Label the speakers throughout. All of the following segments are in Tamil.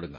Speaker 1: கொடுங்க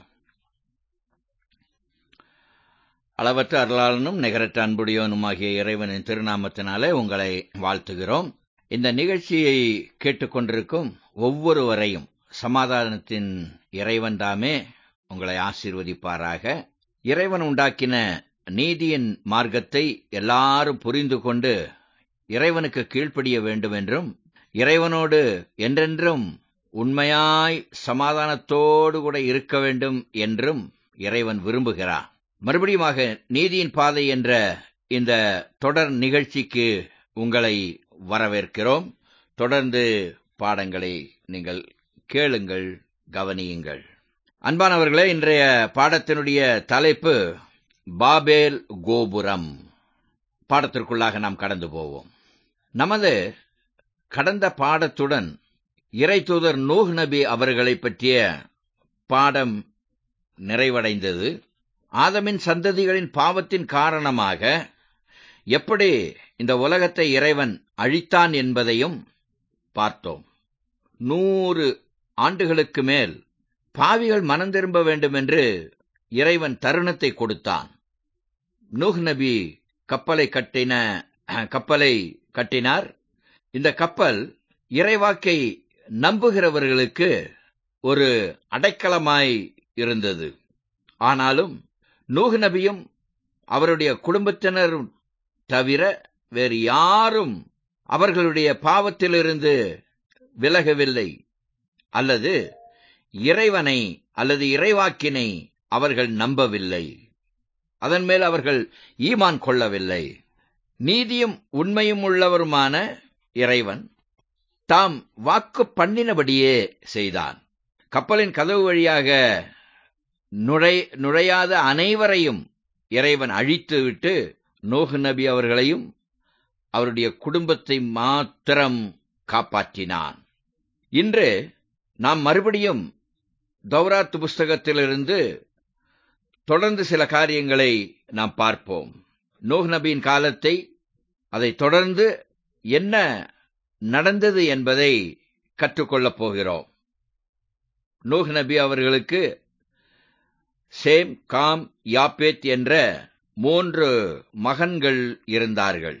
Speaker 1: அளவற்ற அருளாளனும் நிகரற்ற அன்புடையவனுமாகிய இறைவனின் திருநாமத்தினாலே உங்களை வாழ்த்துகிறோம் இந்த நிகழ்ச்சியை கேட்டுக்கொண்டிருக்கும் ஒவ்வொருவரையும் சமாதானத்தின் இறைவன் தாமே உங்களை ஆசீர்வதிப்பாராக இறைவன் உண்டாக்கின நீதியின் மார்க்கத்தை எல்லாரும் புரிந்து கொண்டு இறைவனுக்கு கீழ்ப்படிய வேண்டும் என்றும் இறைவனோடு என்றென்றும் உண்மையாய் சமாதானத்தோடு கூட இருக்க வேண்டும் என்றும் இறைவன் விரும்புகிறார் மறுபடியுமாக நீதியின் பாதை என்ற இந்த தொடர் நிகழ்ச்சிக்கு உங்களை வரவேற்கிறோம் தொடர்ந்து பாடங்களை நீங்கள் கேளுங்கள் கவனியுங்கள் அன்பானவர்களே இன்றைய பாடத்தினுடைய தலைப்பு பாபேல் கோபுரம் பாடத்திற்குள்ளாக நாம் கடந்து போவோம் நமது கடந்த பாடத்துடன் இறை தூதர் நூஹ் நபி அவர்களை பற்றிய பாடம் நிறைவடைந்தது ஆதமின் சந்ததிகளின் பாவத்தின் காரணமாக எப்படி இந்த உலகத்தை இறைவன் அழித்தான் என்பதையும் பார்த்தோம் நூறு ஆண்டுகளுக்கு மேல் பாவிகள் மனம் திரும்ப வேண்டும் என்று இறைவன் தருணத்தை கொடுத்தான் நூஹ் நபி கப்பலை கட்டின கப்பலை கட்டினார் இந்த கப்பல் இறைவாக்கை நம்புகிறவர்களுக்கு ஒரு அடைக்கலமாய் இருந்தது ஆனாலும் நூஹ் நபியும் அவருடைய குடும்பத்தினரும் தவிர வேறு யாரும் அவர்களுடைய பாவத்திலிருந்து விலகவில்லை அல்லது இறைவனை அல்லது இறைவாக்கினை அவர்கள் நம்பவில்லை அதன் மேல் அவர்கள் ஈமான் கொள்ளவில்லை நீதியும் உண்மையும் உள்ளவருமான இறைவன் தாம் வாக்கு பண்ணினபடியே செய்தான் கப்பலின் கதவு வழியாக நுழை நுழையாத அனைவரையும் இறைவன் அழித்துவிட்டு நோகு நபி அவர்களையும் அவருடைய குடும்பத்தை மாத்திரம் காப்பாற்றினான் இன்று நாம் மறுபடியும் தௌராத் புஸ்தகத்திலிருந்து தொடர்ந்து சில காரியங்களை நாம் பார்ப்போம் நோஹ் நபியின் காலத்தை அதை தொடர்ந்து என்ன நடந்தது என்பதை கற்றுக்கொள்ளப் போகிறோம் நூஹ் நபி அவர்களுக்கு சேம் காம் யாப்பேத் என்ற மூன்று மகன்கள் இருந்தார்கள்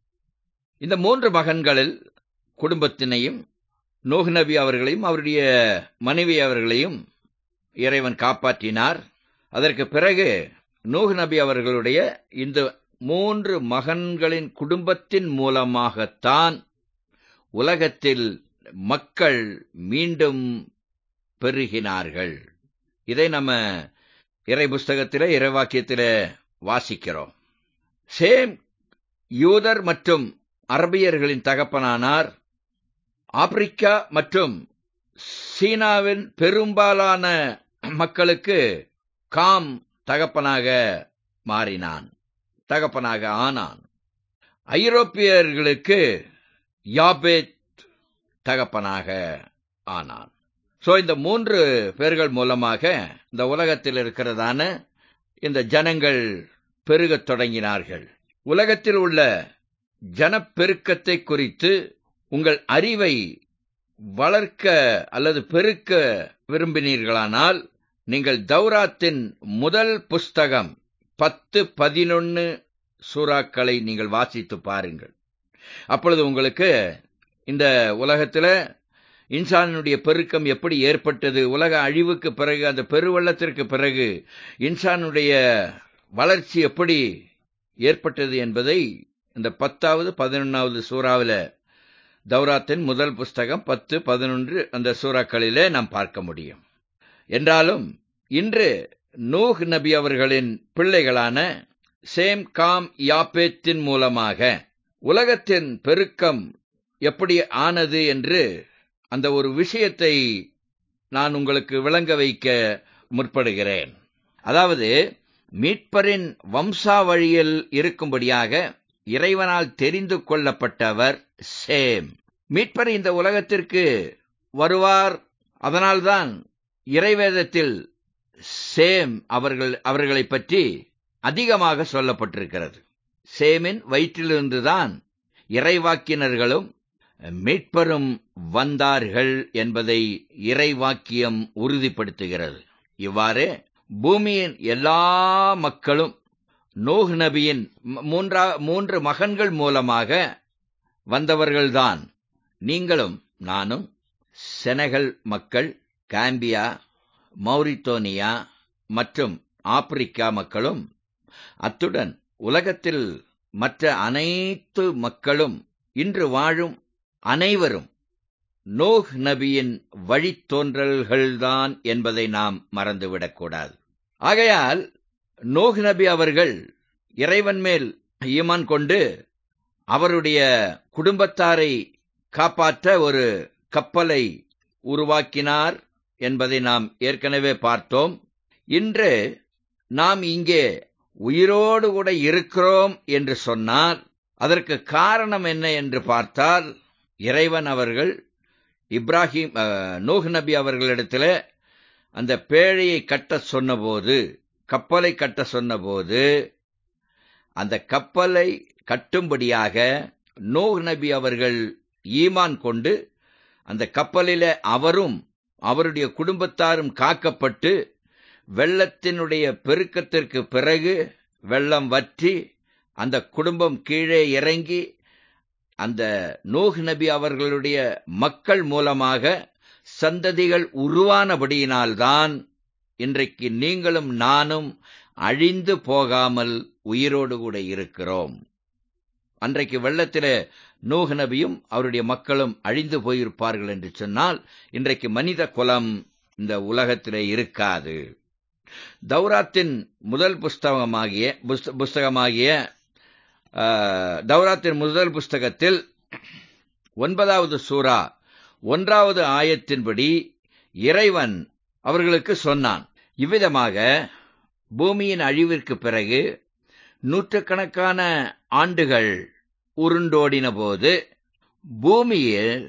Speaker 1: இந்த மூன்று மகன்களில் குடும்பத்தினையும் நோஹ் நபி அவர்களையும் அவருடைய மனைவி அவர்களையும் இறைவன் காப்பாற்றினார் அதற்கு பிறகு நூஹ் நபி அவர்களுடைய இந்த மூன்று மகன்களின் குடும்பத்தின் மூலமாகத்தான் உலகத்தில் மக்கள் மீண்டும் பெருகினார்கள் இதை நம்ம இறை புஸ்தகத்திலே இறைவாக்கியத்திலே வாசிக்கிறோம் சேம் யூதர் மற்றும் அரபியர்களின் தகப்பனானார் ஆப்பிரிக்கா மற்றும் சீனாவின் பெரும்பாலான மக்களுக்கு காம் தகப்பனாக மாறினான் தகப்பனாக ஆனான் ஐரோப்பியர்களுக்கு யாபேத் தகப்பனாக ஆனான் சோ இந்த மூன்று பேர்கள் மூலமாக இந்த உலகத்தில் இருக்கிறதான இந்த ஜனங்கள் பெருகத் தொடங்கினார்கள் உலகத்தில் உள்ள ஜனப்பெருக்கத்தை குறித்து உங்கள் அறிவை வளர்க்க அல்லது பெருக்க விரும்பினீர்களானால் நீங்கள் தௌராத்தின் முதல் புஸ்தகம் பத்து பதினொன்னு சூறாக்களை நீங்கள் வாசித்து பாருங்கள் அப்பொழுது உங்களுக்கு இந்த உலகத்தில் இன்சானுடைய பெருக்கம் எப்படி ஏற்பட்டது உலக அழிவுக்கு பிறகு அந்த பெருவெள்ளத்திற்கு பிறகு இன்சானுடைய வளர்ச்சி எப்படி ஏற்பட்டது என்பதை இந்த பத்தாவது பதினொன்னாவது சூறாவில் தௌராத்தின் முதல் புஸ்தகம் பத்து பதினொன்று அந்த சூறாக்களிலே நாம் பார்க்க முடியும் என்றாலும் இன்று நூஹ் நபி அவர்களின் பிள்ளைகளான சேம் காம் யாப்பேத்தின் மூலமாக உலகத்தின் பெருக்கம் எப்படி ஆனது என்று அந்த ஒரு விஷயத்தை நான் உங்களுக்கு விளங்க வைக்க முற்படுகிறேன் அதாவது மீட்பரின் வம்சாவழியில் இருக்கும்படியாக இறைவனால் தெரிந்து கொள்ளப்பட்டவர் சேம் மீட்பர் இந்த உலகத்திற்கு வருவார் அதனால்தான் இறைவேதத்தில் சேம் அவர்கள் அவர்களை பற்றி அதிகமாக சொல்லப்பட்டிருக்கிறது சேமின் வயிற்றிலிருந்துதான் இறைவாக்கினர்களும் மீட்பரும் வந்தார்கள் என்பதை இறைவாக்கியம் உறுதிப்படுத்துகிறது இவ்வாறு பூமியின் எல்லா மக்களும் நோஹ் நபியின் மூன்றா மூன்று மகன்கள் மூலமாக வந்தவர்கள்தான் நீங்களும் நானும் செனகல் மக்கள் காம்பியா மௌரித்தோனியா மற்றும் ஆப்பிரிக்கா மக்களும் அத்துடன் உலகத்தில் மற்ற அனைத்து மக்களும் இன்று வாழும் அனைவரும் நோஹ் நபியின் வழித்தோன்றல்கள்தான் என்பதை நாம் மறந்துவிடக்கூடாது ஆகையால் நோஹ் நபி அவர்கள் இறைவன் மேல் ஈமான் கொண்டு அவருடைய குடும்பத்தாரை காப்பாற்ற ஒரு கப்பலை உருவாக்கினார் என்பதை நாம் ஏற்கனவே பார்த்தோம் இன்று நாம் இங்கே உயிரோடு கூட இருக்கிறோம் என்று சொன்னால் அதற்கு காரணம் என்ன என்று பார்த்தால் இறைவன் அவர்கள் இப்ராஹிம் நூஹ் நபி அவர்களிடத்தில் அந்த பேழையை கட்ட சொன்னபோது கப்பலை கட்ட சொன்னபோது அந்த கப்பலை கட்டும்படியாக நூஹ் நபி அவர்கள் ஈமான் கொண்டு அந்த கப்பலில அவரும் அவருடைய குடும்பத்தாரும் காக்கப்பட்டு வெள்ளத்தினுடைய பெருக்கத்திற்கு பிறகு வெள்ளம் வற்றி அந்த குடும்பம் கீழே இறங்கி அந்த நூஹ் நபி அவர்களுடைய மக்கள் மூலமாக சந்ததிகள் உருவானபடியினால்தான் இன்றைக்கு நீங்களும் நானும் அழிந்து போகாமல் உயிரோடு கூட இருக்கிறோம் அன்றைக்கு வெள்ளத்திலே நூஹ் நபியும் அவருடைய மக்களும் அழிந்து போயிருப்பார்கள் என்று சொன்னால் இன்றைக்கு மனித குலம் இந்த உலகத்திலே இருக்காது தௌராத்தின் முதல் புஸ்தகமாகிய புஸ்தகமாகிய தௌராத்தின் முதல் புஸ்தகத்தில் ஒன்பதாவது சூரா ஒன்றாவது ஆயத்தின்படி இறைவன் அவர்களுக்கு சொன்னான் இவ்விதமாக பூமியின் அழிவிற்கு பிறகு நூற்றுக்கணக்கான ஆண்டுகள் உருண்டோடின போது பூமியில்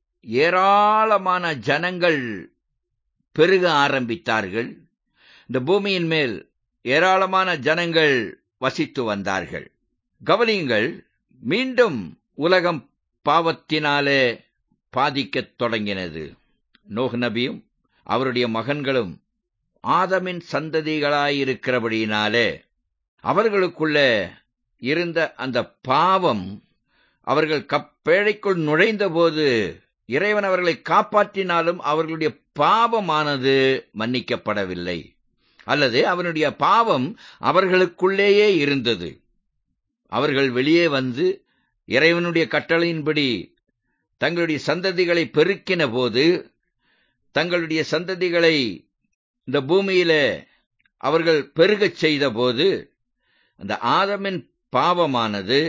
Speaker 1: ஏராளமான ஜனங்கள் பெருக ஆரம்பித்தார்கள் இந்த பூமியின் மேல் ஏராளமான ஜனங்கள் வசித்து வந்தார்கள் கவனியுங்கள் மீண்டும் உலகம் பாவத்தினாலே பாதிக்கத் தொடங்கினது நோஹ் நபியும் அவருடைய மகன்களும் ஆதமின் சந்ததிகளாயிருக்கிறபடியினாலே அவர்களுக்குள்ள இருந்த அந்த பாவம் அவர்கள் கப்பேழைக்குள் நுழைந்தபோது இறைவன் அவர்களை காப்பாற்றினாலும் அவர்களுடைய பாவமானது மன்னிக்கப்படவில்லை அல்லது அவனுடைய பாவம் அவர்களுக்குள்ளேயே இருந்தது அவர்கள் வெளியே வந்து இறைவனுடைய கட்டளையின்படி தங்களுடைய சந்ததிகளை பெருக்கின போது தங்களுடைய சந்ததிகளை இந்த பூமியில அவர்கள் பெருகச் செய்த போது அந்த ஆதமின் பாவமானது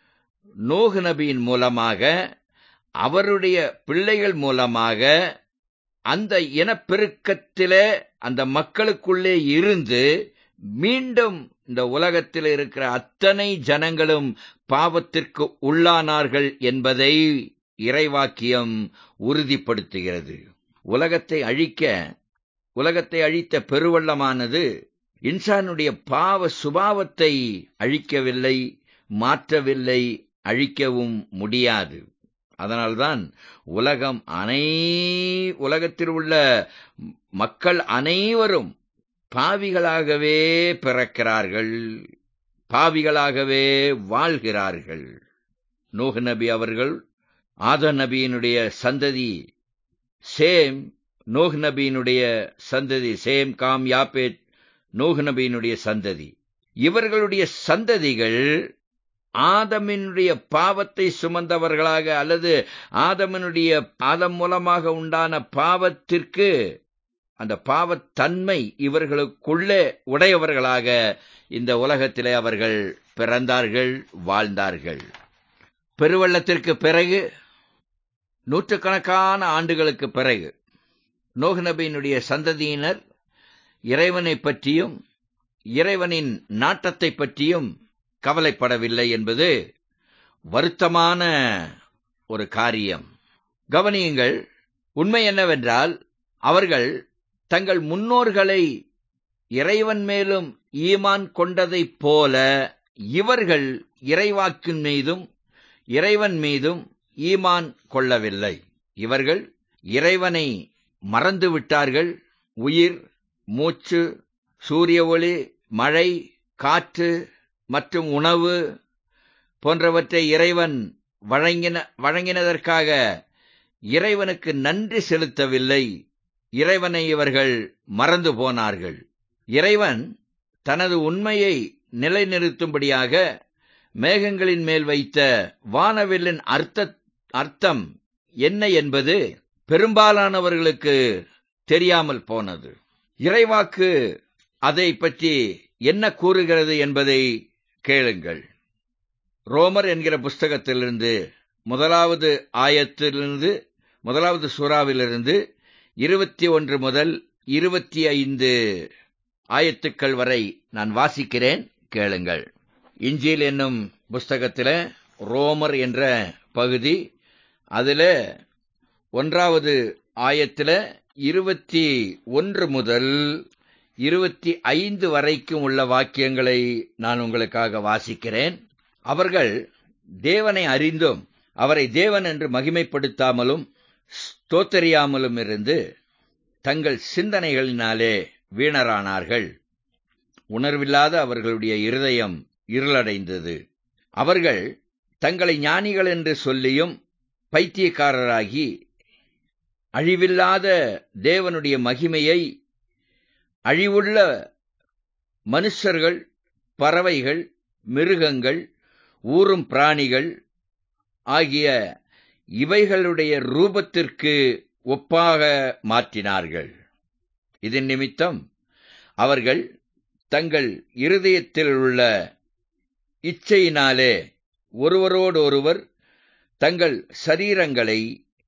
Speaker 1: நோகு நபியின் மூலமாக அவருடைய பிள்ளைகள் மூலமாக அந்த இனப்பெருக்கத்திலே அந்த மக்களுக்குள்ளே இருந்து மீண்டும் இந்த உலகத்தில் இருக்கிற அத்தனை ஜனங்களும் பாவத்திற்கு உள்ளானார்கள் என்பதை இறைவாக்கியம் உறுதிப்படுத்துகிறது உலகத்தை அழிக்க உலகத்தை அழித்த பெருவள்ளமானது இன்சானுடைய பாவ சுபாவத்தை அழிக்கவில்லை மாற்றவில்லை அழிக்கவும் முடியாது அதனால்தான் உலகம் அனை உலகத்தில் உள்ள மக்கள் அனைவரும் பாவிகளாகவே பிறக்கிறார்கள் பாவிகளாகவே வாழ்கிறார்கள் நூஹ் நபி அவர்கள் ஆத நபியினுடைய சந்ததி சேம் நோஹ் நபியினுடைய சந்ததி சேம் காம் யாப்பேட் நோஹ் நபியினுடைய சந்ததி இவர்களுடைய சந்ததிகள் ஆதமினுடைய பாவத்தை சுமந்தவர்களாக அல்லது ஆதமனுடைய ஆதம் மூலமாக உண்டான பாவத்திற்கு அந்த பாவத்தன்மை இவர்களுக்குள்ளே உடையவர்களாக இந்த உலகத்திலே அவர்கள் பிறந்தார்கள் வாழ்ந்தார்கள் பெருவெள்ளத்திற்கு பிறகு நூற்றுக்கணக்கான ஆண்டுகளுக்கு பிறகு நோகு நபியினுடைய சந்ததியினர் இறைவனை பற்றியும் இறைவனின் நாட்டத்தை பற்றியும் கவலைப்படவில்லை என்பது வருத்தமான ஒரு காரியம் கவனியுங்கள் உண்மை என்னவென்றால் அவர்கள் தங்கள் முன்னோர்களை இறைவன் மேலும் ஈமான் கொண்டதைப் போல இவர்கள் இறைவாக்கின் மீதும் இறைவன் மீதும் ஈமான் கொள்ளவில்லை இவர்கள் இறைவனை மறந்து விட்டார்கள் உயிர் மூச்சு சூரிய ஒளி மழை காற்று மற்றும் உணவு போன்றவற்றை இறைவன் வழங்கின வழங்கினதற்காக இறைவனுக்கு நன்றி செலுத்தவில்லை இறைவனை இவர்கள் மறந்து போனார்கள் இறைவன் தனது உண்மையை நிலைநிறுத்தும்படியாக மேகங்களின் மேல் வைத்த வானவில்லின் அர்த்த அர்த்தம் என்ன என்பது பெரும்பாலானவர்களுக்கு தெரியாமல் போனது இறைவாக்கு அதை பற்றி என்ன கூறுகிறது என்பதை கேளுங்கள் ரோமர் என்கிற புஸ்தகத்திலிருந்து முதலாவது ஆயத்திலிருந்து முதலாவது சூறாவிலிருந்து இருபத்தி ஒன்று முதல் இருபத்தி ஐந்து ஆயத்துக்கள் வரை நான் வாசிக்கிறேன் கேளுங்கள் இஞ்சில் என்னும் புஸ்தகத்தில் ரோமர் என்ற பகுதி அதில் ஒன்றாவது ஆயத்தில் இருபத்தி ஒன்று முதல் இருபத்தி ஐந்து வரைக்கும் உள்ள வாக்கியங்களை நான் உங்களுக்காக வாசிக்கிறேன் அவர்கள் தேவனை அறிந்தும் அவரை தேவன் என்று மகிமைப்படுத்தாமலும் ஸ்தோத்தரியாமலும் இருந்து தங்கள் சிந்தனைகளினாலே வீணரானார்கள் உணர்வில்லாத அவர்களுடைய இருதயம் இருளடைந்தது அவர்கள் தங்களை ஞானிகள் என்று சொல்லியும் பைத்தியக்காரராகி அழிவில்லாத தேவனுடைய மகிமையை அழிவுள்ள மனுஷர்கள் பறவைகள் மிருகங்கள் ஊறும் பிராணிகள் ஆகிய இவைகளுடைய ரூபத்திற்கு ஒப்பாக மாற்றினார்கள் இதன் நிமித்தம் அவர்கள் தங்கள் இருதயத்தில் உள்ள இச்சையினாலே ஒருவரோடு ஒருவர் தங்கள் சரீரங்களை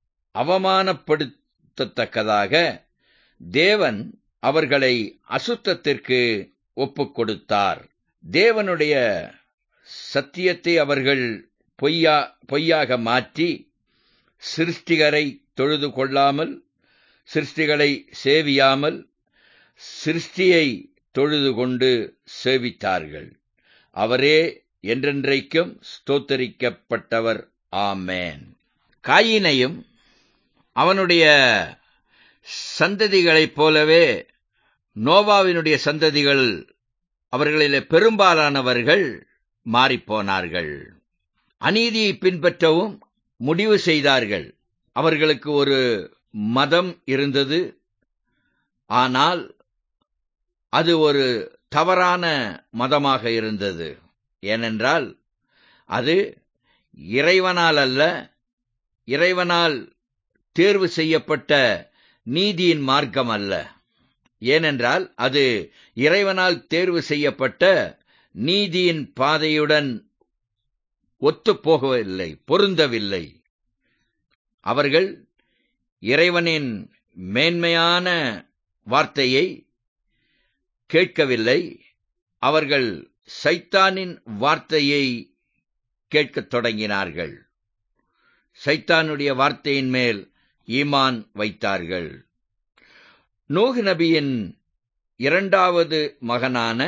Speaker 1: அவமானப்படுத்தத்தக்கதாக தேவன் அவர்களை அசுத்தத்திற்கு ஒப்புக் கொடுத்தார் தேவனுடைய சத்தியத்தை அவர்கள் பொய்யா பொய்யாக மாற்றி சிருஷ்டிகரை தொழுது கொள்ளாமல் சிருஷ்டிகளை சேவியாமல் சிருஷ்டியை தொழுது கொண்டு சேவித்தார்கள் அவரே என்றென்றைக்கும் ஸ்தோத்தரிக்கப்பட்டவர் ஆமேன் காயினையும் அவனுடைய சந்ததிகளைப் போலவே நோவாவினுடைய சந்ததிகள் அவர்களிலே பெரும்பாலானவர்கள் மாறிப்போனார்கள் அநீதியை பின்பற்றவும் முடிவு செய்தார்கள் அவர்களுக்கு ஒரு மதம் இருந்தது ஆனால் அது ஒரு தவறான மதமாக இருந்தது ஏனென்றால் அது இறைவனால் அல்ல இறைவனால் தேர்வு செய்யப்பட்ட நீதியின் மார்க்கம் அல்ல ஏனென்றால் அது இறைவனால் தேர்வு செய்யப்பட்ட நீதியின் பாதையுடன் ஒத்துப்போகவில்லை பொருந்தவில்லை அவர்கள் இறைவனின் மேன்மையான வார்த்தையை கேட்கவில்லை அவர்கள் சைத்தானின் வார்த்தையை கேட்கத் தொடங்கினார்கள் சைத்தானுடைய வார்த்தையின் மேல் ஈமான் வைத்தார்கள் நூகு நபியின் இரண்டாவது மகனான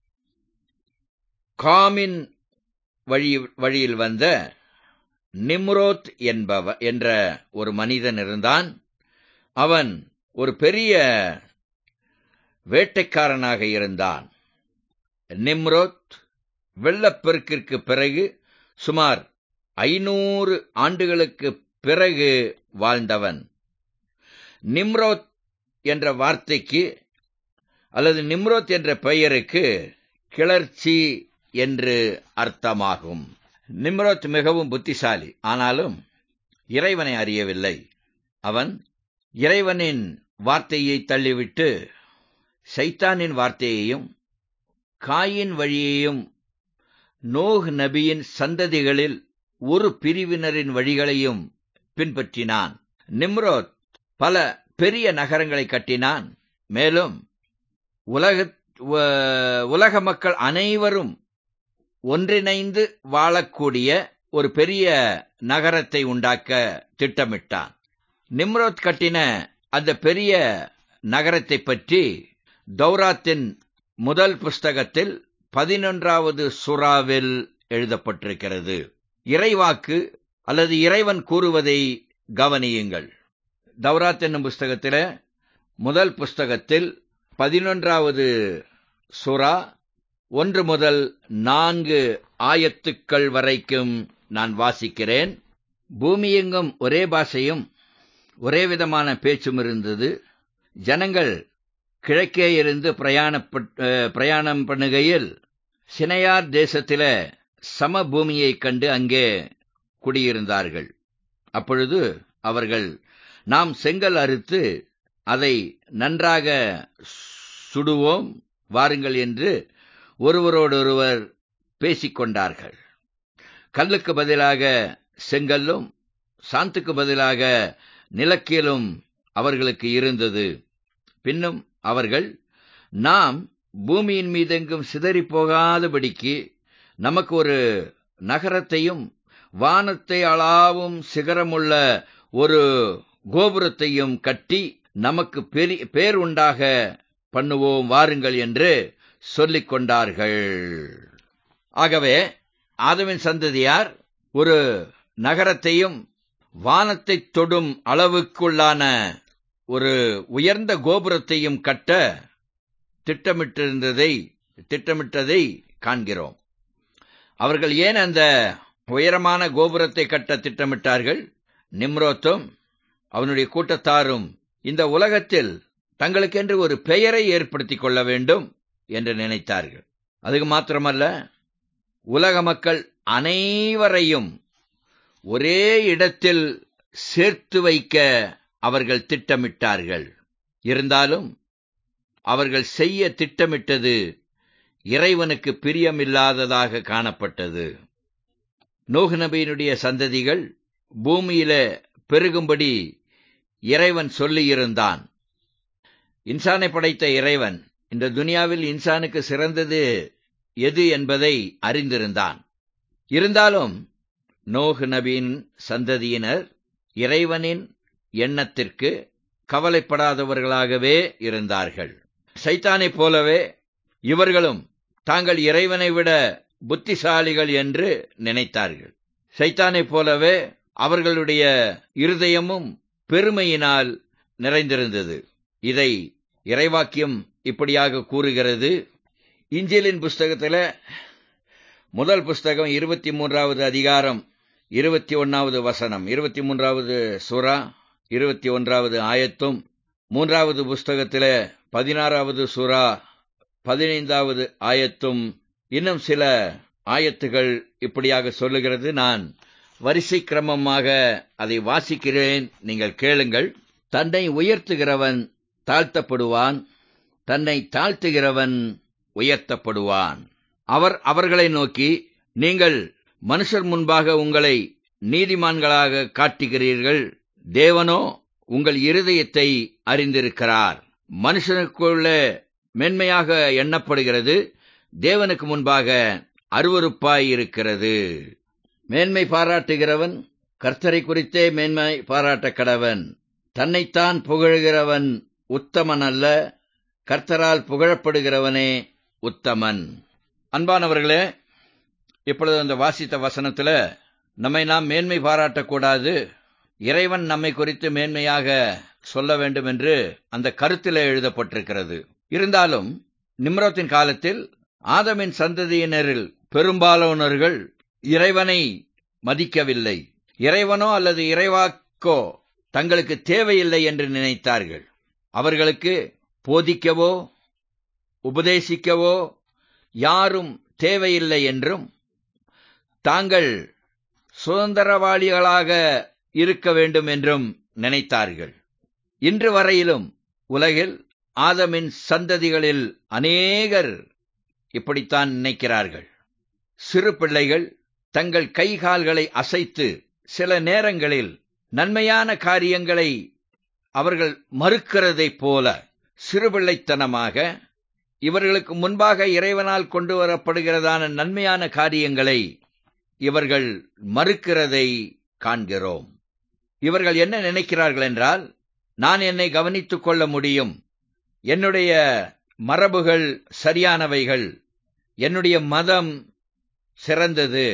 Speaker 1: காமின் வழி வழியில் வந்த நிம்ரோத் என்பவ என்ற ஒரு மனிதன் இருந்தான் அவன் ஒரு பெரிய வேட்டைக்காரனாக இருந்தான் நிம்ரோத் வெள்ளப்பெருக்கிற்கு பிறகு சுமார் ஐநூறு ஆண்டுகளுக்கு பிறகு வாழ்ந்தவன் நிம்ரோத் என்ற வார்த்தைக்கு அல்லது நிம்ரோத் என்ற பெயருக்கு கிளர்ச்சி என்று அர்த்தமாகும் நிம்ரோத் மிகவும் புத்திசாலி ஆனாலும் இறைவனை அறியவில்லை அவன் இறைவனின் வார்த்தையை தள்ளிவிட்டு சைத்தானின் வார்த்தையையும் காயின் வழியையும் நோஹ் நபியின் சந்ததிகளில் ஒரு பிரிவினரின் வழிகளையும் பின்பற்றினான் நிம்ரோத் பல பெரிய நகரங்களை கட்டினான் மேலும் உலக உலக மக்கள் அனைவரும் ஒன்றிணைந்து வாழக்கூடிய ஒரு பெரிய நகரத்தை உண்டாக்க திட்டமிட்டான் நிம்ரோத் கட்டின அந்த பெரிய நகரத்தை பற்றி தௌராத்தின் முதல் புஸ்தகத்தில் பதினொன்றாவது சுறாவில் எழுதப்பட்டிருக்கிறது இறைவாக்கு அல்லது இறைவன் கூறுவதை கவனியுங்கள் தௌராத் என்னும் புஸ்தகத்தில் முதல் புஸ்தகத்தில் பதினொன்றாவது சுறா ஒன்று முதல் நான்கு ஆயத்துக்கள் வரைக்கும் நான் வாசிக்கிறேன் பூமியெங்கும் ஒரே பாஷையும் ஒரே விதமான பேச்சும் இருந்தது ஜனங்கள் கிழக்கே இருந்து பிரயாணம் பண்ணுகையில் சினையார் தேசத்தில சம பூமியைக் கண்டு அங்கே குடியிருந்தார்கள் அப்பொழுது அவர்கள் நாம் செங்கல் அறுத்து அதை நன்றாக சுடுவோம் வாருங்கள் என்று ஒருவரோடொருவர் பேசிக்கொண்டார்கள் கல்லுக்கு பதிலாக செங்கல்லும் சாந்துக்கு பதிலாக நிலக்கீலும் அவர்களுக்கு இருந்தது பின்னும் அவர்கள் நாம் பூமியின் மீதெங்கும் சிதறி போகாதபடிக்கு நமக்கு ஒரு நகரத்தையும் வானத்தை அளாவும் சிகரமுள்ள ஒரு கோபுரத்தையும் கட்டி நமக்கு பேர் உண்டாக பண்ணுவோம் வாருங்கள் என்று சொல்லிக் கொண்டார்கள் ஆகவே ஆதவின் சந்ததியார் ஒரு நகரத்தையும் வானத்தை தொடும் அளவுக்குள்ளான ஒரு உயர்ந்த கோபுரத்தையும் கட்ட திட்டமிட்டிருந்ததை திட்டமிட்டதை காண்கிறோம் அவர்கள் ஏன் அந்த உயரமான கோபுரத்தை கட்ட திட்டமிட்டார்கள் நிம்ரோத்தும் அவனுடைய கூட்டத்தாரும் இந்த உலகத்தில் தங்களுக்கென்று ஒரு பெயரை ஏற்படுத்திக் கொள்ள வேண்டும் என்று நினைத்தார்கள் அதுக்கு மாத்திரமல்ல உலக மக்கள் அனைவரையும் ஒரே இடத்தில் சேர்த்து வைக்க அவர்கள் திட்டமிட்டார்கள் இருந்தாலும் அவர்கள் செய்ய திட்டமிட்டது இறைவனுக்கு பிரியமில்லாததாக காணப்பட்டது நோகு நபியினுடைய சந்ததிகள் பூமியில பெருகும்படி இறைவன் சொல்லியிருந்தான் இன்சானை படைத்த இறைவன் இந்த துனியாவில் இன்சானுக்கு சிறந்தது எது என்பதை அறிந்திருந்தான் இருந்தாலும் நோகு நபியின் சந்ததியினர் இறைவனின் எண்ணத்திற்கு கவலைப்படாதவர்களாகவே இருந்தார்கள் சைத்தானைப் போலவே இவர்களும் தாங்கள் இறைவனை விட புத்திசாலிகள் என்று நினைத்தார்கள் சைத்தானைப் போலவே அவர்களுடைய இருதயமும் பெருமையினால் நிறைந்திருந்தது இதை இறைவாக்கியம் இப்படியாக கூறுகிறது இஞ்சிலின் புஸ்தகத்தில் முதல் புஸ்தகம் இருபத்தி மூன்றாவது அதிகாரம் இருபத்தி ஒன்னாவது வசனம் இருபத்தி மூன்றாவது சுறா இருபத்தி ஒன்றாவது ஆயத்தும் மூன்றாவது புஸ்தகத்தில் பதினாறாவது சுறா பதினைந்தாவது ஆயத்தும் இன்னும் சில ஆயத்துகள் இப்படியாக சொல்லுகிறது நான் வரிசை கிரமமாக அதை வாசிக்கிறேன் நீங்கள் கேளுங்கள் தன்னை உயர்த்துகிறவன் தாழ்த்தப்படுவான் தன்னை தாழ்த்துகிறவன் உயர்த்தப்படுவான் அவர் அவர்களை நோக்கி நீங்கள் மனுஷர் முன்பாக உங்களை நீதிமான்களாக காட்டுகிறீர்கள் தேவனோ உங்கள் இருதயத்தை அறிந்திருக்கிறார் மனுஷனுக்குள்ள மென்மையாக எண்ணப்படுகிறது தேவனுக்கு முன்பாக அருவறுப்பாய் இருக்கிறது மேன்மை பாராட்டுகிறவன் கர்த்தரை குறித்தே மேன்மை பாராட்ட கடவன் தன்னைத்தான் புகழ்கிறவன் உத்தமன் அல்ல கர்த்தரால் புகழப்படுகிறவனே உத்தமன் அன்பானவர்களே இப்பொழுது அந்த வாசித்த வசனத்துல நம்மை நாம் மேன்மை பாராட்டக்கூடாது இறைவன் நம்மை குறித்து மேன்மையாக சொல்ல வேண்டும் என்று அந்த கருத்தில் எழுதப்பட்டிருக்கிறது இருந்தாலும் நிம்ரோத்தின் காலத்தில் ஆதமின் சந்ததியினரில் பெரும்பாலானவர்கள் இறைவனை மதிக்கவில்லை இறைவனோ அல்லது இறைவாக்கோ தங்களுக்கு தேவையில்லை என்று நினைத்தார்கள் அவர்களுக்கு போதிக்கவோ உபதேசிக்கவோ யாரும் தேவையில்லை என்றும் தாங்கள் சுதந்திரவாளிகளாக இருக்க வேண்டும் என்றும் நினைத்தார்கள் இன்று வரையிலும் உலகில் ஆதமின் சந்ததிகளில் அநேகர் இப்படித்தான் நினைக்கிறார்கள் சிறு பிள்ளைகள் தங்கள் கை கால்களை அசைத்து சில நேரங்களில் நன்மையான காரியங்களை அவர்கள் மறுக்கிறதைப் போல சிறுபிள்ளைத்தனமாக இவர்களுக்கு முன்பாக இறைவனால் கொண்டு வரப்படுகிறதான நன்மையான காரியங்களை இவர்கள் மறுக்கிறதை காண்கிறோம் இவர்கள் என்ன நினைக்கிறார்கள் என்றால் நான் என்னை கவனித்துக் கொள்ள முடியும் என்னுடைய மரபுகள் சரியானவைகள் என்னுடைய மதம் சிறந்தது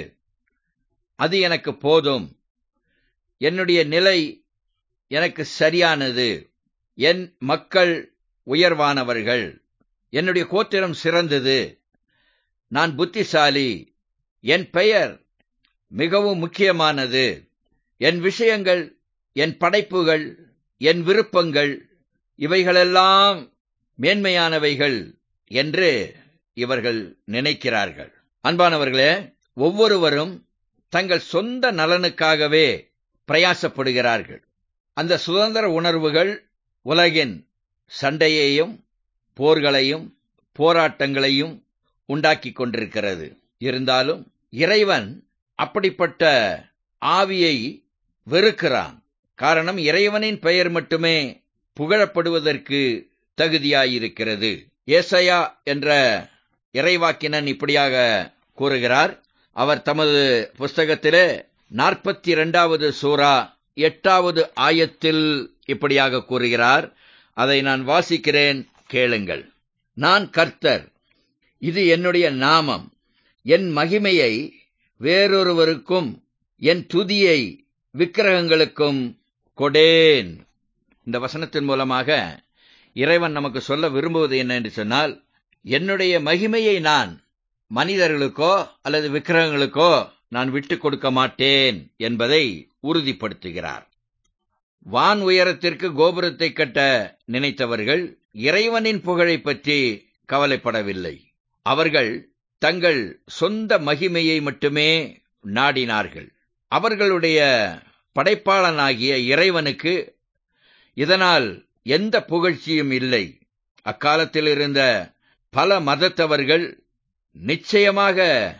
Speaker 1: அது எனக்கு போதும் என்னுடைய நிலை எனக்கு சரியானது என் மக்கள் உயர்வானவர்கள் என்னுடைய கோத்திரம் சிறந்தது நான் புத்திசாலி என் பெயர் மிகவும் முக்கியமானது என் விஷயங்கள் என் படைப்புகள் என் விருப்பங்கள் இவைகளெல்லாம் மேன்மையானவைகள் என்று இவர்கள் நினைக்கிறார்கள் அன்பானவர்களே ஒவ்வொருவரும் தங்கள் சொந்த நலனுக்காகவே பிரயாசப்படுகிறார்கள் அந்த சுதந்திர உணர்வுகள் உலகின் சண்டையையும் போர்களையும் போராட்டங்களையும் உண்டாக்கிக் கொண்டிருக்கிறது இருந்தாலும் இறைவன் அப்படிப்பட்ட ஆவியை வெறுக்கிறான் காரணம் இறைவனின் பெயர் மட்டுமே புகழப்படுவதற்கு தகுதியாயிருக்கிறது ஏசையா என்ற இறைவாக்கினன் இப்படியாக கூறுகிறார் அவர் தமது புஸ்தகத்திலே நாற்பத்தி இரண்டாவது சூரா எட்டாவது ஆயத்தில் இப்படியாக கூறுகிறார் அதை நான் வாசிக்கிறேன் கேளுங்கள் நான் கர்த்தர் இது என்னுடைய நாமம் என் மகிமையை வேறொருவருக்கும் என் துதியை விக்கிரகங்களுக்கும் கொடேன் இந்த வசனத்தின் மூலமாக இறைவன் நமக்கு சொல்ல விரும்புவது என்ன என்று சொன்னால் என்னுடைய மகிமையை நான் மனிதர்களுக்கோ அல்லது விக்கிரகங்களுக்கோ நான் விட்டுக் கொடுக்க மாட்டேன் என்பதை உறுதிப்படுத்துகிறார் வான் உயரத்திற்கு கோபுரத்தை கட்ட நினைத்தவர்கள் இறைவனின் புகழை பற்றி கவலைப்படவில்லை அவர்கள் தங்கள் சொந்த மகிமையை மட்டுமே நாடினார்கள் அவர்களுடைய படைப்பாளனாகிய இறைவனுக்கு இதனால் எந்த புகழ்ச்சியும் இல்லை அக்காலத்தில் இருந்த பல மதத்தவர்கள் நிச்சயமாக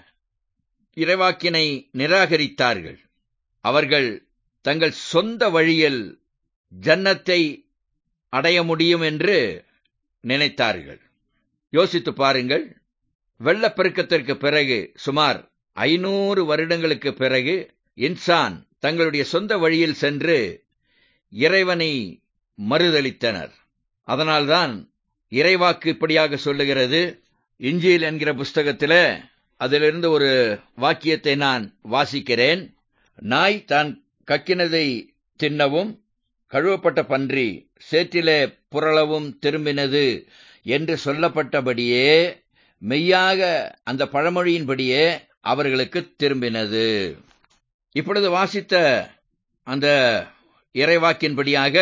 Speaker 1: இறைவாக்கினை நிராகரித்தார்கள் அவர்கள் தங்கள் சொந்த வழியில் ஜன்னத்தை அடைய முடியும் என்று நினைத்தார்கள் யோசித்து பாருங்கள் வெள்ளப்பெருக்கத்திற்கு பிறகு சுமார் ஐநூறு வருடங்களுக்கு பிறகு இன்சான் தங்களுடைய சொந்த வழியில் சென்று இறைவனை மறுதளித்தனர் அதனால்தான் இறைவாக்கு இப்படியாக சொல்லுகிறது இஞ்சில் என்கிற புஸ்தகத்தில் அதிலிருந்து ஒரு வாக்கியத்தை நான் வாசிக்கிறேன் நாய் தான் கக்கினதை தின்னவும் கழுவப்பட்ட பன்றி சேற்றிலே புரளவும் திரும்பினது என்று சொல்லப்பட்டபடியே மெய்யாக அந்த பழமொழியின்படியே அவர்களுக்கு திரும்பினது இப்பொழுது வாசித்த அந்த இறைவாக்கின்படியாக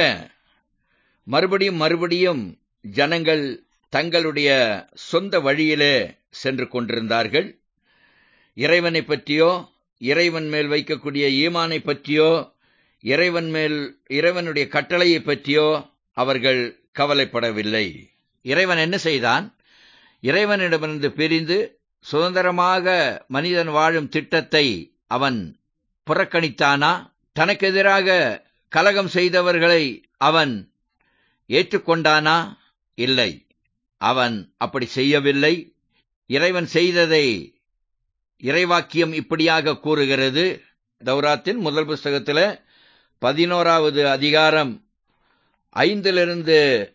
Speaker 1: மறுபடியும் மறுபடியும் ஜனங்கள் தங்களுடைய சொந்த வழியிலே சென்று கொண்டிருந்தார்கள் இறைவனை பற்றியோ இறைவன் மேல் வைக்கக்கூடிய ஈமானை பற்றியோ இறைவன் மேல் இறைவனுடைய கட்டளையை பற்றியோ அவர்கள் கவலைப்படவில்லை இறைவன் என்ன செய்தான் இறைவனிடமிருந்து பிரிந்து சுதந்திரமாக மனிதன் வாழும் திட்டத்தை அவன் புறக்கணித்தானா தனக்கு எதிராக கலகம் செய்தவர்களை அவன் ஏற்றுக்கொண்டானா இல்லை அவன் அப்படி செய்யவில்லை இறைவன் செய்ததை இறைவாக்கியம் இப்படியாக கூறுகிறது தௌராத்தின் முதல் புஸ்தகத்தில் பதினோராவது அதிகாரம் ஐந்திலிருந்து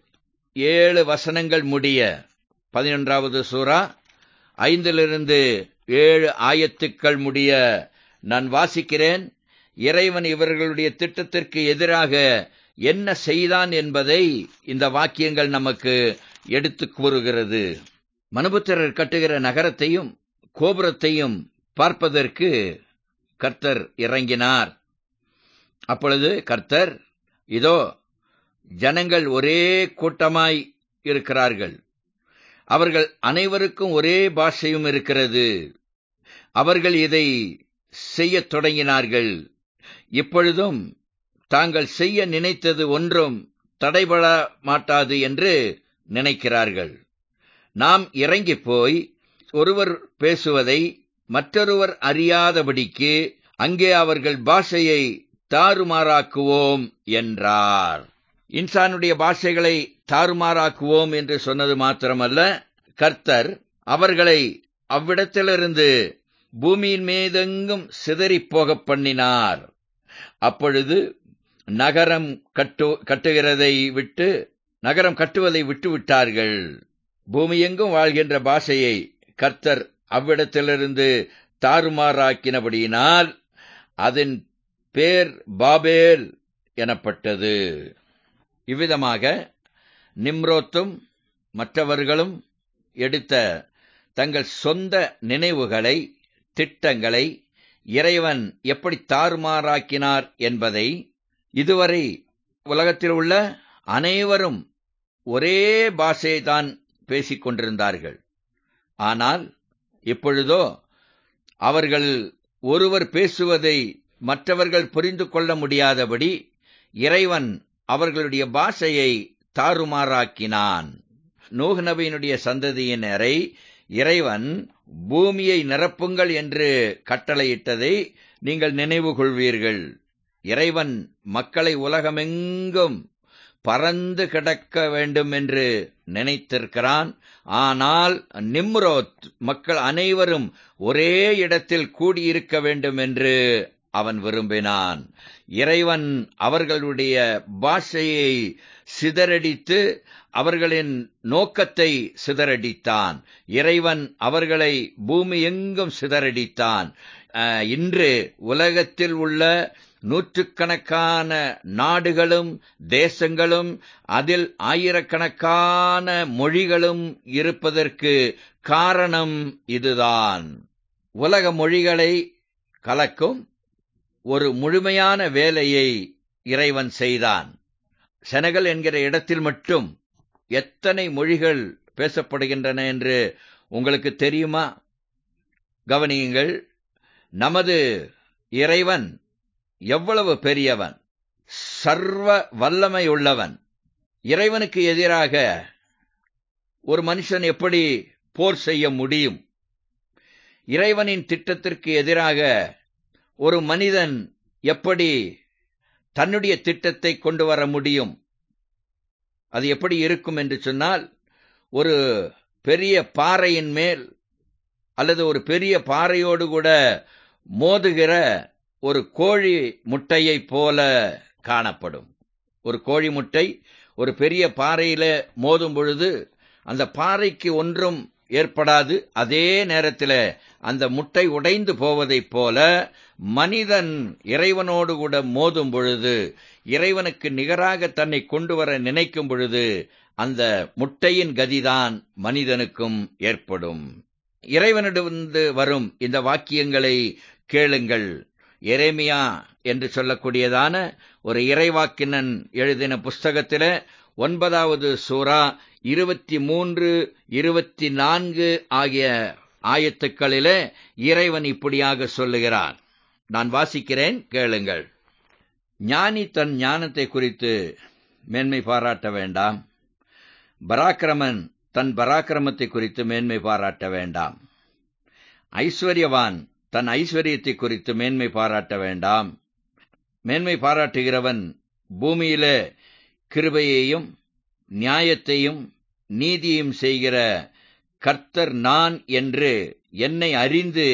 Speaker 1: ஏழு வசனங்கள் முடிய பதினொன்றாவது சூறா ஐந்திலிருந்து ஏழு ஆயத்துக்கள் முடிய நான் வாசிக்கிறேன் இறைவன் இவர்களுடைய திட்டத்திற்கு எதிராக என்ன செய்தான் என்பதை இந்த வாக்கியங்கள் நமக்கு எடுத்து கூறுகிறது மனுபுத்திரர் கட்டுகிற நகரத்தையும் கோபுரத்தையும் பார்ப்பதற்கு கர்த்தர் இறங்கினார் அப்பொழுது கர்த்தர் இதோ ஜனங்கள் ஒரே கூட்டமாய் இருக்கிறார்கள் அவர்கள் அனைவருக்கும் ஒரே பாஷையும் இருக்கிறது அவர்கள் இதை செய்யத் தொடங்கினார்கள் இப்பொழுதும் தாங்கள் செய்ய நினைத்தது ஒன்றும் தடைபட மாட்டாது என்று நினைக்கிறார்கள் நாம் இறங்கி போய் ஒருவர் பேசுவதை மற்றொருவர் அறியாதபடிக்கு அங்கே அவர்கள் பாஷையை தாறுமாறாக்குவோம் என்றார் இன்சானுடைய பாஷைகளை தாறுமாறாக்குவோம் என்று சொன்னது மாத்திரமல்ல கர்த்தர் அவர்களை அவ்விடத்திலிருந்து பூமியின் மீதெங்கும் சிதறிப் போகப் பண்ணினார் அப்பொழுது நகரம் கட்டு கட்டுகிறதை விட்டு நகரம் கட்டுவதை விட்டு விட்டார்கள் பூமியெங்கும் வாழ்கின்ற பாஷையை கர்த்தர் அவ்விடத்திலிருந்து தாறுமாறாக்கினபடியினால் அதன் பேர் பாபேல் எனப்பட்டது இவ்விதமாக நிம்ரோத்தும் மற்றவர்களும் எடுத்த தங்கள் சொந்த நினைவுகளை திட்டங்களை இறைவன் எப்படி தாறுமாறாக்கினார் என்பதை இதுவரை உலகத்தில் உள்ள அனைவரும் ஒரே பாஷையை தான் பேசிக் கொண்டிருந்தார்கள் ஆனால் இப்பொழுதோ அவர்கள் ஒருவர் பேசுவதை மற்றவர்கள் புரிந்து கொள்ள முடியாதபடி இறைவன் அவர்களுடைய பாஷையை தாறுமாறாக்கினான் நூஹ் நபியினுடைய சந்ததியினரை இறைவன் பூமியை நிரப்புங்கள் என்று கட்டளையிட்டதை நீங்கள் நினைவு கொள்வீர்கள் இறைவன் மக்களை உலகமெங்கும் பறந்து கிடக்க வேண்டும் என்று நினைத்திருக்கிறான் ஆனால் நிம்ரோத் மக்கள் அனைவரும் ஒரே இடத்தில் கூடியிருக்க வேண்டும் என்று அவன் விரும்பினான் இறைவன் அவர்களுடைய பாஷையை சிதறடித்து அவர்களின் நோக்கத்தை சிதறடித்தான் இறைவன் அவர்களை பூமி எங்கும் சிதறடித்தான் இன்று உலகத்தில் உள்ள நூற்றுக்கணக்கான நாடுகளும் தேசங்களும் அதில் ஆயிரக்கணக்கான மொழிகளும் இருப்பதற்கு காரணம் இதுதான் உலக மொழிகளை கலக்கும் ஒரு முழுமையான வேலையை இறைவன் செய்தான் செனகல் என்கிற இடத்தில் மட்டும் எத்தனை மொழிகள் பேசப்படுகின்றன என்று உங்களுக்கு தெரியுமா கவனியுங்கள் நமது இறைவன் எவ்வளவு பெரியவன் சர்வ வல்லமை உள்ளவன் இறைவனுக்கு எதிராக ஒரு மனுஷன் எப்படி போர் செய்ய முடியும் இறைவனின் திட்டத்திற்கு எதிராக ஒரு மனிதன் எப்படி தன்னுடைய திட்டத்தை கொண்டு வர முடியும் அது எப்படி இருக்கும் என்று சொன்னால் ஒரு பெரிய பாறையின் மேல் அல்லது ஒரு பெரிய பாறையோடு கூட மோதுகிற ஒரு கோழி முட்டையைப் போல காணப்படும் ஒரு கோழி முட்டை ஒரு பெரிய பாறையில மோதும் பொழுது அந்த பாறைக்கு ஒன்றும் ஏற்படாது அதே நேரத்தில் அந்த முட்டை உடைந்து போவதைப் போல மனிதன் இறைவனோடு கூட மோதும் பொழுது இறைவனுக்கு நிகராக தன்னை கொண்டு வர நினைக்கும் பொழுது அந்த முட்டையின் கதிதான் மனிதனுக்கும் ஏற்படும் இறைவனிடமிருந்து வரும் இந்த வாக்கியங்களை கேளுங்கள் எரேமியா என்று சொல்லக்கூடியதான ஒரு இறைவாக்கினன் எழுதின புஸ்தகத்தில ஒன்பதாவது சூரா இருபத்தி மூன்று இருபத்தி நான்கு ஆகிய ஆயத்துக்களிலே இறைவன் இப்படியாக சொல்லுகிறார் நான் வாசிக்கிறேன் கேளுங்கள் ஞானி தன் ஞானத்தை குறித்து மேன்மை பாராட்ட வேண்டாம் பராக்கிரமன் தன் பராக்கிரமத்தை குறித்து மேன்மை பாராட்ட வேண்டாம் ஐஸ்வர்யவான் தன் ஐஸ்வர்யத்தை குறித்து மேன்மை பாராட்ட வேண்டாம் மேன்மை பாராட்டுகிறவன் பூமியில கிருபையையும் நியாயத்தையும் நீதியும் செய்கிற கர்த்தர் நான் என்று என்னை அறிந்து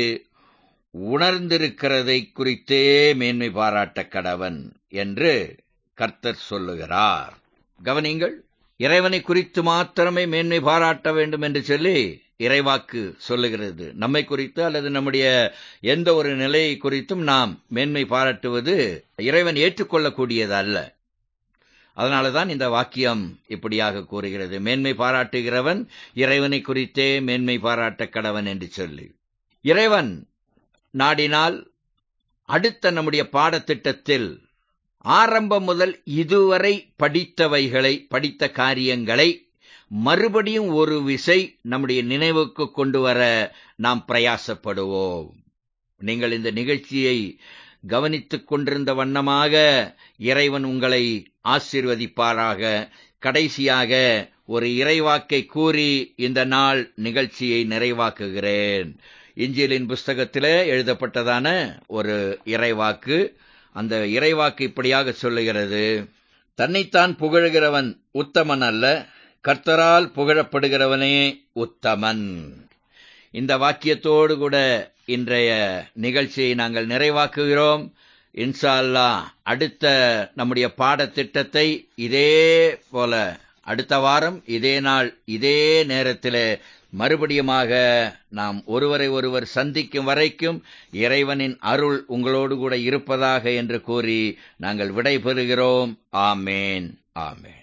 Speaker 1: உணர்ந்திருக்கிறதை குறித்தே மேன்மை பாராட்ட கடவன் என்று கர்த்தர் சொல்லுகிறார் கவனிங்கள் இறைவனை குறித்து மாத்திரமே மேன்மை பாராட்ட வேண்டும் என்று சொல்லி இறைவாக்கு சொல்லுகிறது நம்மை குறித்து அல்லது நம்முடைய எந்த ஒரு நிலையை குறித்தும் நாம் மேன்மை பாராட்டுவது இறைவன் ஏற்றுக்கொள்ளக்கூடியது அல்ல அதனாலதான் இந்த வாக்கியம் இப்படியாக கூறுகிறது மேன்மை பாராட்டுகிறவன் இறைவனை குறித்தே மேன்மை பாராட்ட கடவன் என்று சொல்லி இறைவன் நாடினால் அடுத்த நம்முடைய பாடத்திட்டத்தில் ஆரம்பம் முதல் இதுவரை படித்தவைகளை படித்த காரியங்களை மறுபடியும் ஒரு விசை நம்முடைய நினைவுக்கு கொண்டு வர நாம் பிரயாசப்படுவோம் நீங்கள் இந்த நிகழ்ச்சியை கவனித்துக் கொண்டிருந்த வண்ணமாக இறைவன் உங்களை ஆசீர்வதிப்பாராக கடைசியாக ஒரு இறைவாக்கை கூறி இந்த நாள் நிகழ்ச்சியை நிறைவாக்குகிறேன் இஞ்சியலின் புஸ்தகத்திலே எழுதப்பட்டதான ஒரு இறைவாக்கு அந்த இறைவாக்கு இப்படியாக சொல்லுகிறது தன்னைத்தான் புகழுகிறவன் உத்தமன் அல்ல கர்த்தரால் புகழப்படுகிறவனே உத்தமன் இந்த வாக்கியத்தோடு கூட இன்றைய நிகழ்ச்சியை நாங்கள் நிறைவாக்குகிறோம் இன்ஷா அல்லா அடுத்த நம்முடைய பாடத்திட்டத்தை இதே போல அடுத்த வாரம் இதே நாள் இதே நேரத்தில் மறுபடியுமாக நாம் ஒருவரை ஒருவர் சந்திக்கும் வரைக்கும் இறைவனின் அருள் உங்களோடு கூட இருப்பதாக என்று கூறி நாங்கள் விடைபெறுகிறோம் ஆமேன் ஆமேன்